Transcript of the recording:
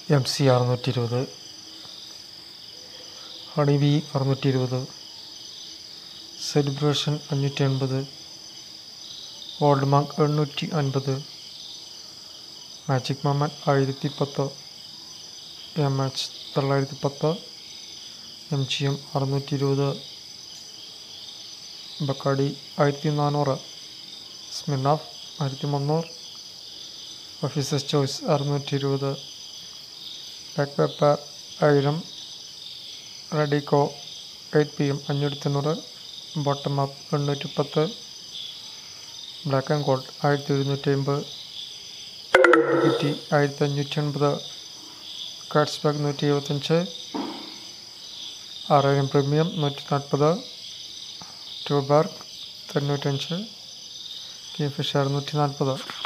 M C അറുന്നൂറ്റി ഇരുപത് honey bee അറുന്നൂറ്റി ഇരുപത് സെലിബ്രേഷൻ അഞ്ഞൂറ്റി എൺപത് ഓൾഡ് മാങ്ക് എണ്ണൂറ്റി അൻപത് മാജിക് മമ്മൻ ആയിരത്തി പത്ത് എം എച്ച് തൊള്ളായിരത്തി പത്ത് എം ജി എം അറുന്നൂറ്റി ഇരുപത് ബക്കാടി ആയിരത്തി നാനൂറ് സ്മിനാഫ് ആയിരത്തി മുന്നൂറ് ഓഫീസേഴ്സ് ചോയ്സ് അറുന്നൂറ്റി ഇരുപത് ബ്ലാക്ക് പെപ്പർ ആയിരം റെഡിക്കോ എയ്റ്റ് പി എം അഞ്ഞൂറ്റി തൊണ്ണൂറ് ബോട്ടം അപ്പ് എണ്ണൂറ്റി പത്ത് ബ്ലാക്ക് ആൻഡ് ഗോൾഡ് ആയിരത്തി ഒരുന്നൂറ്റി അമ്പത് ഡിഗിറ്റി ആയിരത്തി അഞ്ഞൂറ്റി എൺപത് കാർഡ്സ് ബാഗ് നൂറ്റി എഴുപത്തഞ്ച് ആറായിരം പ്രീമിയം നൂറ്റി നാൽപ്പത് ട്യൂബാർക്ക് തൊണ്ണൂറ്റഞ്ച് കിങ് ഫിഷർ നൂറ്റി നാൽപ്പത്